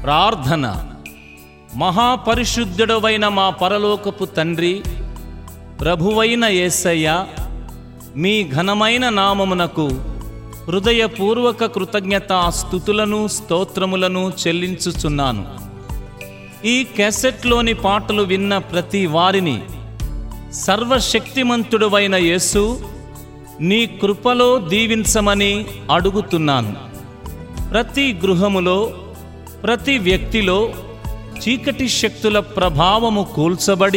ప్రార్థన మహాపరిశుద్ధుడవైన మా పరలోకపు తండ్రి ప్రభువైన యేసయ్య మీ ఘనమైన నామమునకు హృదయపూర్వక కృతజ్ఞత స్థుతులను స్తోత్రములను చెల్లించుచున్నాను ఈ క్యాసెట్లోని పాటలు విన్న ప్రతి వారిని సర్వశక్తిమంతుడువైన యేసు నీ కృపలో దీవించమని అడుగుతున్నాను ప్రతి గృహములో ప్రతి వ్యక్తిలో చీకటి శక్తుల ప్రభావము కూల్చబడి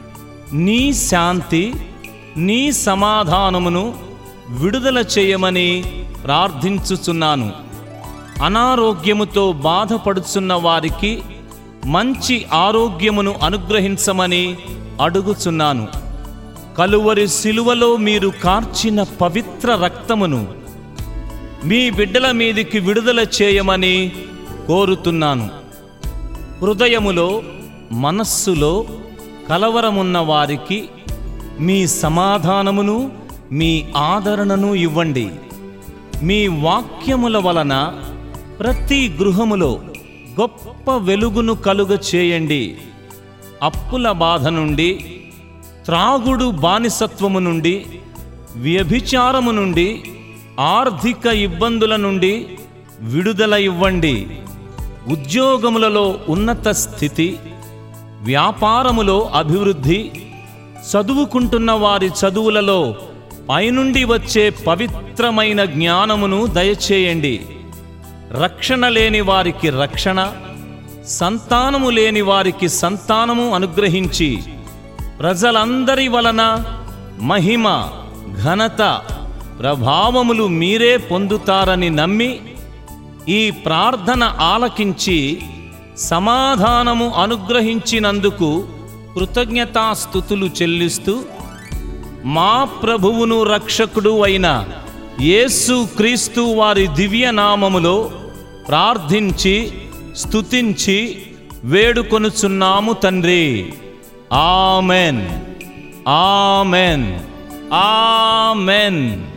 నీ శాంతి నీ సమాధానమును విడుదల చేయమని ప్రార్థించుచున్నాను అనారోగ్యముతో బాధపడుచున్న వారికి మంచి ఆరోగ్యమును అనుగ్రహించమని అడుగుచున్నాను కలువరి శిలువలో మీరు కార్చిన పవిత్ర రక్తమును మీ బిడ్డల మీదికి విడుదల చేయమని కోరుతున్నాను హృదయములో మనస్సులో కలవరమున్న వారికి మీ సమాధానమును మీ ఆదరణను ఇవ్వండి మీ వాక్యముల వలన ప్రతి గృహములో గొప్ప వెలుగును కలుగ చేయండి అప్పుల బాధ నుండి త్రాగుడు బానిసత్వము నుండి వ్యభిచారము నుండి ఆర్థిక ఇబ్బందుల నుండి విడుదల ఇవ్వండి ఉద్యోగములలో ఉన్నత స్థితి వ్యాపారములో అభివృద్ధి చదువుకుంటున్న వారి చదువులలో పైనుండి వచ్చే పవిత్రమైన జ్ఞానమును దయచేయండి రక్షణ లేని వారికి రక్షణ సంతానము లేని వారికి సంతానము అనుగ్రహించి ప్రజలందరి వలన మహిమ ఘనత ప్రభావములు మీరే పొందుతారని నమ్మి ఈ ప్రార్థన ఆలకించి సమాధానము అనుగ్రహించినందుకు కృతజ్ఞతాస్థుతులు చెల్లిస్తూ మా ప్రభువును రక్షకుడు అయిన యేసు క్రీస్తు వారి దివ్య నామములో ప్రార్థించి స్తుతించి వేడుకొనుచున్నాము తండ్రి ఆమెన్ ఆమెన్ ఆమెన్